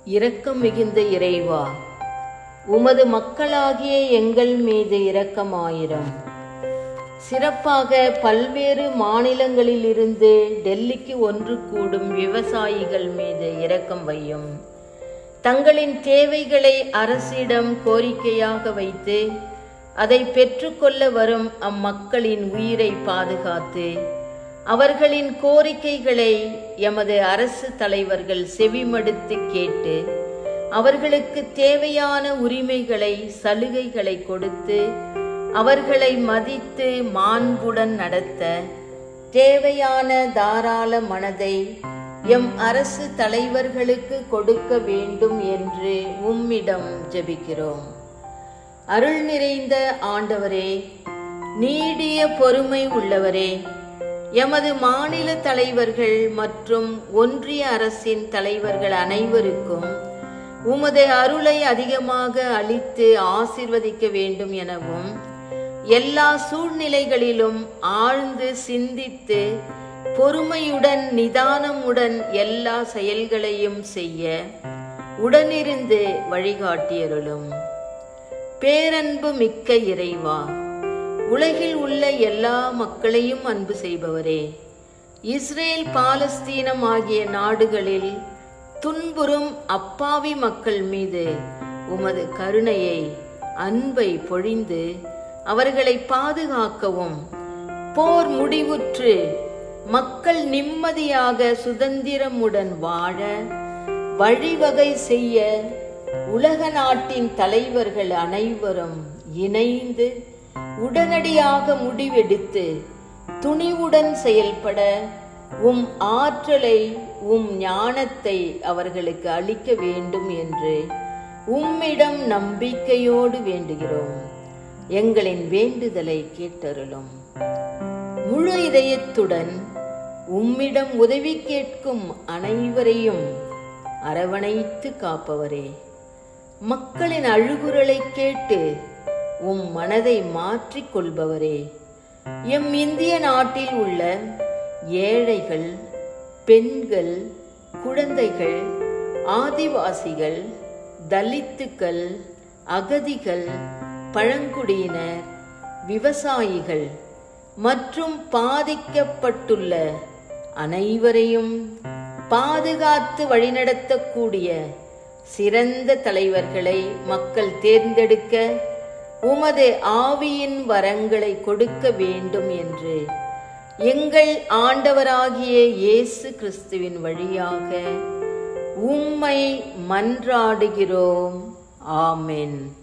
இரக்கம் மிகுந்த இறைவா உமது மக்களாகிய எங்கள் மீது இரக்கமாயிரம் சிறப்பாக பல்வேறு மாநிலங்களிலிருந்து டெல்லிக்கு ஒன்று கூடும் விவசாயிகள் மீது இரக்கம் வையும் தங்களின் தேவைகளை அரசிடம் கோரிக்கையாக வைத்து அதை பெற்றுக்கொள்ள வரும் அம்மக்களின் உயிரை பாதுகாத்து அவர்களின் கோரிக்கைகளை எமது அரசு தலைவர்கள் செவிமடுத்து கேட்டு அவர்களுக்கு தேவையான உரிமைகளை சலுகைகளை கொடுத்து அவர்களை மதித்து மாண்புடன் நடத்த தேவையான தாராள மனதை எம் அரசு தலைவர்களுக்கு கொடுக்க வேண்டும் என்று உம்மிடம் ஜெபிக்கிறோம் அருள் நிறைந்த ஆண்டவரே நீடிய பொறுமை உள்ளவரே எமது மாநில தலைவர்கள் மற்றும் ஒன்றிய அரசின் தலைவர்கள் அனைவருக்கும் உமது அருளை அதிகமாக அளித்து ஆசிர்வதிக்க வேண்டும் எனவும் எல்லா சூழ்நிலைகளிலும் ஆழ்ந்து சிந்தித்து பொறுமையுடன் நிதானமுடன் எல்லா செயல்களையும் செய்ய உடனிருந்து வழிகாட்டியருளும் பேரன்பு மிக்க இறைவா உலகில் உள்ள எல்லா மக்களையும் அன்பு செய்பவரே இஸ்ரேல் பாலஸ்தீனம் ஆகிய நாடுகளில் துன்புறும் அப்பாவி மக்கள் மீது உமது கருணையை அன்பை பொழிந்து அவர்களை பாதுகாக்கவும் போர் முடிவுற்று மக்கள் நிம்மதியாக சுதந்திரமுடன் வாழ வழிவகை செய்ய உலக நாட்டின் தலைவர்கள் அனைவரும் இணைந்து உடனடியாக முடிவெடுத்து துணிவுடன் செயல்பட உம் ஆற்றலை உம் ஞானத்தை அவர்களுக்கு அளிக்க வேண்டும் என்று உம்மிடம் நம்பிக்கையோடு வேண்டுகிறோம் எங்களின் வேண்டுதலை கேட்டருளும் முழு இதயத்துடன் உம்மிடம் உதவி கேட்கும் அனைவரையும் அரவணைத்து காப்பவரே மக்களின் அழுகுரலை கேட்டு உம் மனதை மாற்றிக் கொள்பவரே எம் இந்திய நாட்டில் உள்ள ஏழைகள் பெண்கள் குழந்தைகள் ஆதிவாசிகள் தலித்துக்கள் அகதிகள் பழங்குடியினர் விவசாயிகள் மற்றும் பாதிக்கப்பட்டுள்ள அனைவரையும் பாதுகாத்து வழிநடத்தக்கூடிய சிறந்த தலைவர்களை மக்கள் தேர்ந்தெடுக்க உமது ஆவியின் வரங்களை கொடுக்க வேண்டும் என்று எங்கள் ஆண்டவராகிய இயேசு கிறிஸ்துவின் வழியாக உம்மை மன்றாடுகிறோம் ஆமென்